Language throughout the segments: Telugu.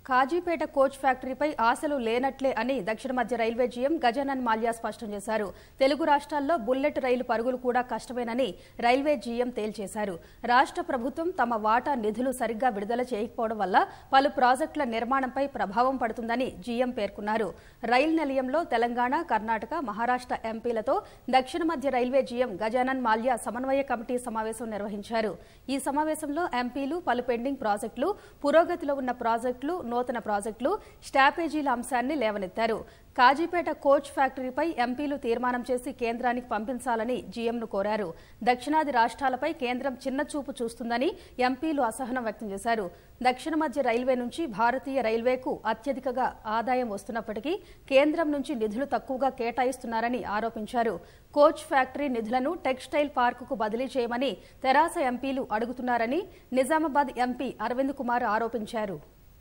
కాజీపేట కోచ్ ఫ్యాక్టరీపై ఆశలు లేనట్లే అని దక్షిణ మధ్య రైల్వే జీఎం గజానన్ మాల్యా స్పష్టం చేశారు తెలుగు రాష్ట్రాల్లో బుల్లెట్ రైలు పరుగులు కూడా కష్టమేనని రైల్వే జీఎం తేల్చేశారు రాష్ట్ర ప్రభుత్వం తమ వాటా నిధులు సరిగ్గా విడుదల చేయకపోవడం వల్ల పలు ప్రాజెక్టుల నిర్మాణంపై ప్రభావం పడుతుందని జీఎం పేర్కొన్నారు రైలు నిలయంలో తెలంగాణ కర్ణాటక మహారాష్ట్ర ఎంపీలతో దక్షిణ మధ్య రైల్వే జీఎం గజానన్ మాల్యా సమన్వయ కమిటీ సమావేశం నిర్వహించారు ఈ సమావేశంలో ఎంపీలు పలు పెండింగ్ ప్రాజెక్టులు పురోగతిలో ఉన్న ప్రాజెక్టులు నూతన ప్రాజెక్టులు స్టాపేజీల అంశాన్ని లేవనెత్తారు కాజీపేట కోచ్ ఫ్యాక్టరీపై ఎంపీలు తీర్మానం చేసి కేంద్రానికి పంపించాలని జీఎంను కోరారు దక్షిణాది రాష్ట్రాలపై కేంద్రం చిన్నచూపు చూస్తుందని ఎంపీలు అసహనం వ్యక్తం చేశారు దక్షిణ మధ్య రైల్వే నుంచి భారతీయ రైల్వేకు అత్యధికగా ఆదాయం వస్తున్నప్పటికీ కేంద్రం నుంచి నిధులు తక్కువగా కేటాయిస్తున్నారని ఆరోపించారు కోచ్ ఫ్యాక్టరీ నిధులను టెక్స్టైల్ పార్కుకు బదిలీ చేయమని తెరాస ఎంపీలు అడుగుతున్నారని నిజామాబాద్ ఎంపీ అరవింద్ కుమార్ ఆరోపించారు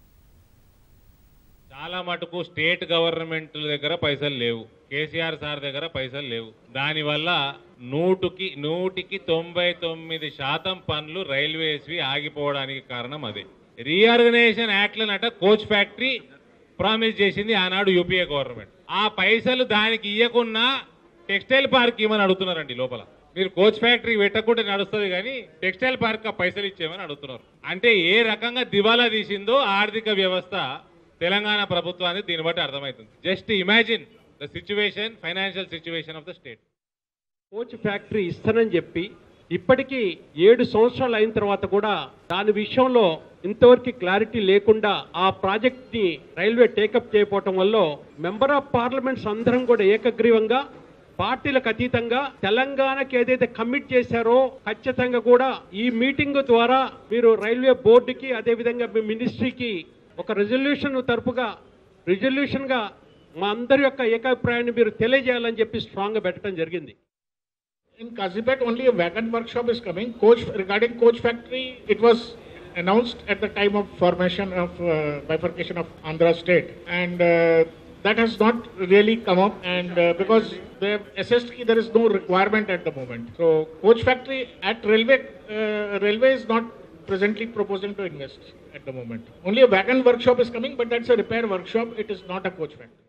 చాలా మటుకు స్టేట్ గవర్నమెంట్ దగ్గర పైసలు లేవు కేసీఆర్ సార్ దగ్గర పైసలు లేవు దానివల్ల నూటికి నూటికి తొంభై తొమ్మిది శాతం పనులు రైల్వేస్వి ఆగిపోవడానికి కారణం అదే రీఆర్గనైజేషన్ యాక్ట్లనట కోచ్ ఫ్యాక్టరీ ప్రామిస్ చేసింది ఆనాడు యూపీఏ గవర్నమెంట్ ఆ పైసలు దానికి ఇవ్వకున్నా టెక్స్టైల్ పార్క్ ఇవ్వమని అడుగుతున్నారండి లోపల మీరు కోచ్ ఫ్యాక్టరీ పెట్టకుంటే నడుస్తుంది కానీ టెక్స్టైల్ పార్క్ ఆ పైసలు ఇచ్చేయమని అడుగుతున్నారు అంటే ఏ రకంగా దివాలా తీసిందో ఆర్థిక వ్యవస్థ తెలంగాణ ప్రభుత్వాన్ని దీన్ని బట్టి అర్థమవుతుంది just imagine the situation financial situation of the state coach factory ఇస్తానని చెప్పి ఇప్పటికీ ఏడు సంవత్సరాలు అయిన తర్వాత కూడా దాని విషయంలో ఇంతవరకు క్లారిటీ లేకుండా ఆ ప్రాజెక్ట్ ని రైల్వే టేకప్ చేయకపోవటం వల్ల మెంబర్ ఆఫ్ పార్లమెంట్స్ అందరం కూడా ఏకగ్రీవంగా పార్టీలకు అతీతంగా తెలంగాణకి ఏదైతే కమిట్ చేశారో ఖచ్చితంగా కూడా ఈ మీటింగ్ ద్వారా మీరు రైల్వే బోర్డుకి అదేవిధంగా మీ మినిస్ట్రీకి ఒక రెజల్యూషన్ తరపుగా రెజల్యూషన్ గా మా అందరి యొక్క ఏకాభిప్రాయాన్ని మీరు తెలియజేయాలని చెప్పి స్ట్రాంగ్ గా పెట్టడం జరిగింది In Kazipet, only a wagon workshop is coming. Coach regarding coach factory, it was announced at the time of formation of uh, bifurcation of Andhra state, and uh, that has not really come up. And uh, because they have assessed that there is no requirement at the moment, so coach factory at railway uh, railway is not presently proposing to invest at the moment. Only a wagon workshop is coming, but that's a repair workshop. It is not a coach factory.